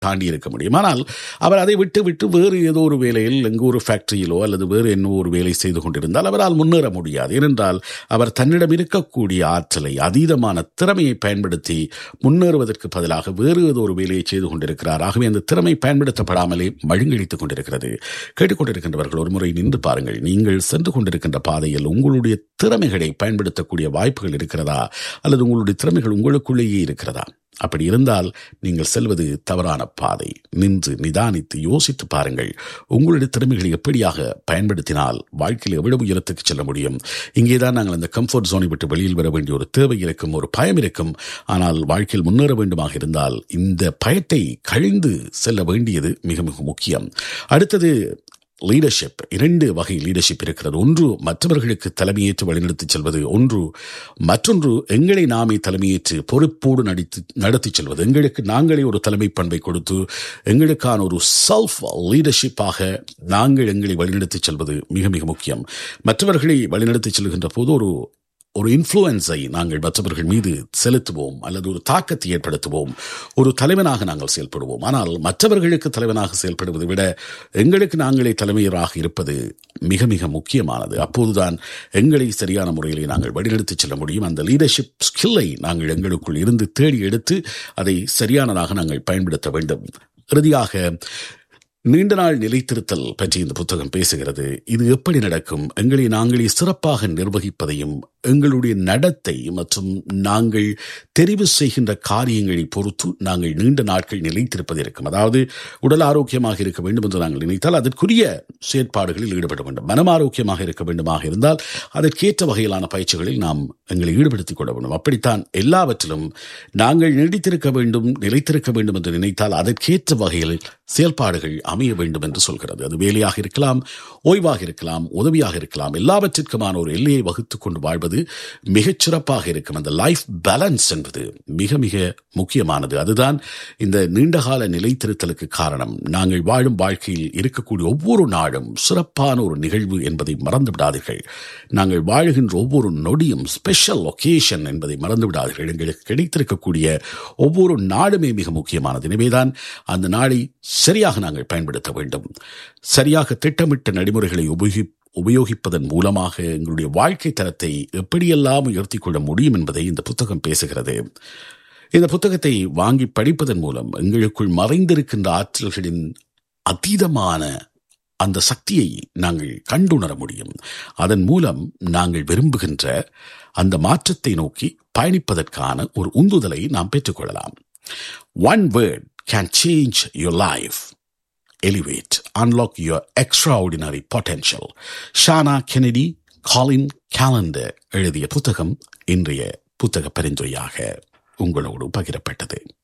தாண்டி இருக்க முடியும் ஆனால் அவர் அதை விட்டு விட்டு வேறு ஏதோ ஒரு வேலையில் எங்கோ ஒரு ஃபேக்டரியிலோ அல்லது வேறு என்ன ஒரு வேலை செய்து கொண்டிருந்தால் அவரால் முன்னேற முடியாது ஏனென்றால் அவர் தன்னிடம் இருக்கக்கூடிய ஆற்றலை அதீதமான திறமையை பயன்படுத்தி முன்னேறுவதற்கு பதிலாக வேறு ஏதோ ஒரு வேலையை செய்து கொண்டிருக்கிறார் ஆகவே அந்த திறமை பயன்படுத்தப்படாமலே மழுங்கடித்துக் கொண்டிருக்கிறது கேட்டுக்கொண்டிருக்கின்றவர்கள் ஒரு முறை நின்று பாருங்கள் நீங்கள் சென்று கொண்டிருக்கின்ற பாதையில் உங்களுடைய திறமைகளை பயன்படுத்தக்கூடிய வாய்ப்புகள் இருக்கிறதா அல்லது உங்களுடைய திறமைகள் உங்களுக்குள்ளேயே இருக்கிறதா அப்படி இருந்தால் நீங்கள் செல்வது தவறான பாதை நின்று நிதானித்து யோசித்து பாருங்கள் உங்களுடைய திறமைகளை எப்படியாக பயன்படுத்தினால் வாழ்க்கையில் எவ்வளவு உயரத்துக்கு செல்ல முடியும் இங்கேதான் நாங்கள் அந்த கம்ஃபர்ட் ஜோனை விட்டு வெளியில் வர வேண்டிய ஒரு தேவை இருக்கும் ஒரு பயம் இருக்கும் ஆனால் வாழ்க்கையில் முன்னேற வேண்டுமாக இருந்தால் இந்த பயத்தை கழிந்து செல்ல வேண்டியது மிக மிக முக்கியம் அடுத்தது லீடர்ஷிப் இரண்டு வகை லீடர்ஷிப் இருக்கிறது ஒன்று மற்றவர்களுக்கு தலைமையேற்று வழிநடத்திச் செல்வது ஒன்று மற்றொன்று எங்களை நாமே தலைமையேற்று பொறுப்போடு நடித்து நடத்தி செல்வது எங்களுக்கு நாங்களே ஒரு தலைமை பண்பை கொடுத்து எங்களுக்கான ஒரு செல்ஃப் லீடர்ஷிப்பாக நாங்கள் எங்களை வழிநடத்தி செல்வது மிக மிக முக்கியம் மற்றவர்களை வழிநடத்தி செல்கின்ற போது ஒரு ஒரு இன்ஃப்ளூயன்ஸை நாங்கள் மற்றவர்கள் மீது செலுத்துவோம் அல்லது ஒரு தாக்கத்தை ஏற்படுத்துவோம் ஒரு தலைவனாக நாங்கள் செயல்படுவோம் ஆனால் மற்றவர்களுக்கு தலைவனாக செயல்படுவதை விட எங்களுக்கு நாங்களே தலைமையராக இருப்பது மிக மிக முக்கியமானது அப்போதுதான் எங்களை சரியான முறையிலே நாங்கள் வழிநடத்தி செல்ல முடியும் அந்த லீடர்ஷிப் ஸ்கில்லை நாங்கள் எங்களுக்குள் இருந்து தேடி எடுத்து அதை சரியானதாக நாங்கள் பயன்படுத்த வேண்டும் இறுதியாக நீண்ட நாள் நிலைத்திருத்தல் பற்றி இந்த புத்தகம் பேசுகிறது இது எப்படி நடக்கும் எங்களை நாங்களே சிறப்பாக நிர்வகிப்பதையும் எங்களுடைய நடத்தை மற்றும் நாங்கள் தெரிவு செய்கின்ற காரியங்களை பொறுத்து நாங்கள் நீண்ட நாட்கள் நிலைத்திருப்பது இருக்கும் அதாவது உடல் ஆரோக்கியமாக இருக்க வேண்டும் என்று நாங்கள் நினைத்தால் அதற்குரிய செயற்பாடுகளில் ஈடுபட வேண்டும் மனம் ஆரோக்கியமாக இருக்க வேண்டுமாக இருந்தால் அதற்கேற்ற வகையிலான பயிற்சிகளில் நாம் எங்களை ஈடுபடுத்திக் கொள்ள வேண்டும் அப்படித்தான் எல்லாவற்றிலும் நாங்கள் நீடித்திருக்க வேண்டும் நிலைத்திருக்க வேண்டும் என்று நினைத்தால் அதற்கேற்ற வகையில் செயல்பாடுகள் அமைய வேண்டும் என்று சொல்கிறது அது வேலையாக இருக்கலாம் ஓய்வாக இருக்கலாம் உதவியாக இருக்கலாம் எல்லாவற்றிற்குமான ஒரு எல்லையை வகுத்துக் கொண்டு வாழ்வது மிகச் சிறப்பாக இருக்கும் அந்த லைஃப் பேலன்ஸ் என்பது மிக மிக முக்கியமானது அதுதான் இந்த நீண்டகால நிலைத்திருத்தலுக்கு காரணம் நாங்கள் வாழும் வாழ்க்கையில் இருக்கக்கூடிய ஒவ்வொரு நாளும் சிறப்பான ஒரு நிகழ்வு என்பதை மறந்து விடாதீர்கள் நாங்கள் வாழுகின்ற ஒவ்வொரு நொடியும் ஸ்பெஷல் ஒகேஷன் என்பதை மறந்து விடாதீர்கள் எங்களுக்கு கிடைத்திருக்கக்கூடிய ஒவ்வொரு நாளுமே மிக முக்கியமானது எனவேதான் அந்த நாளை சரியாக நாங்கள் பயன்படுத்த வேண்டும் சரியாக திட்டமிட்ட நடைமுறைகளை உபயோகி உபயோகிப்பதன் மூலமாக எங்களுடைய வாழ்க்கை தரத்தை எப்படியெல்லாம் உயர்த்தி கொள்ள முடியும் என்பதை இந்த புத்தகம் பேசுகிறது இந்த புத்தகத்தை வாங்கி படிப்பதன் மூலம் எங்களுக்குள் மறைந்திருக்கின்ற ஆற்றல்களின் அதீதமான அந்த சக்தியை நாங்கள் கண்டுணர முடியும் அதன் மூலம் நாங்கள் விரும்புகின்ற அந்த மாற்றத்தை நோக்கி பயணிப்பதற்கான ஒரு உந்துதலை நாம் பெற்றுக்கொள்ளலாம் one word can change your life elevate, unlock your extraordinary potential. Shana Kennedy Colin Callender எழுதிய புத்தகம் இன்றைய புத்தக பரிந்துரையாக உங்களோடு பகிரப்பட்டது